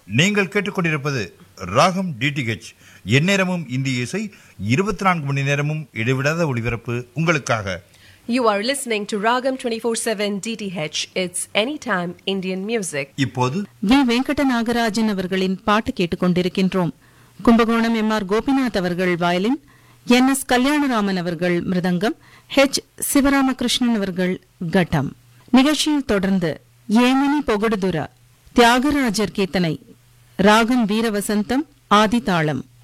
நீங்கள் கேட்டுக்கொண்டிருப்பது ராகம் டிடிஹெச் எந்நேரமும் இந்திய இசை இருபத்தி நான்கு மணி நேரமும் இடைவிடாத ஒளிபரப்பு உங்களுக்காக You are listening to Ragam 24/7 DTH. It's anytime Indian music. இப்போது வி வெங்கட நாகராஜன் அவர்களின் பாட்டு கேட்டுக்கொண்டிருக்கின்றோம் கும்பகோணம் எம் ஆர் கோபிநாத் அவர்கள் வயலின் என் எஸ் கல்யாணராமன் அவர்கள் மிருதங்கம் ஹெச் சிவராமகிருஷ்ணன் அவர்கள் கட்டம் நிகழ்ச்சியில் தொடர்ந்து ஏமனி பொகடுதுரா தியாகராஜர் கீர்த்தனை ராகம் வீரவசந்தம் ஆதிதாளம்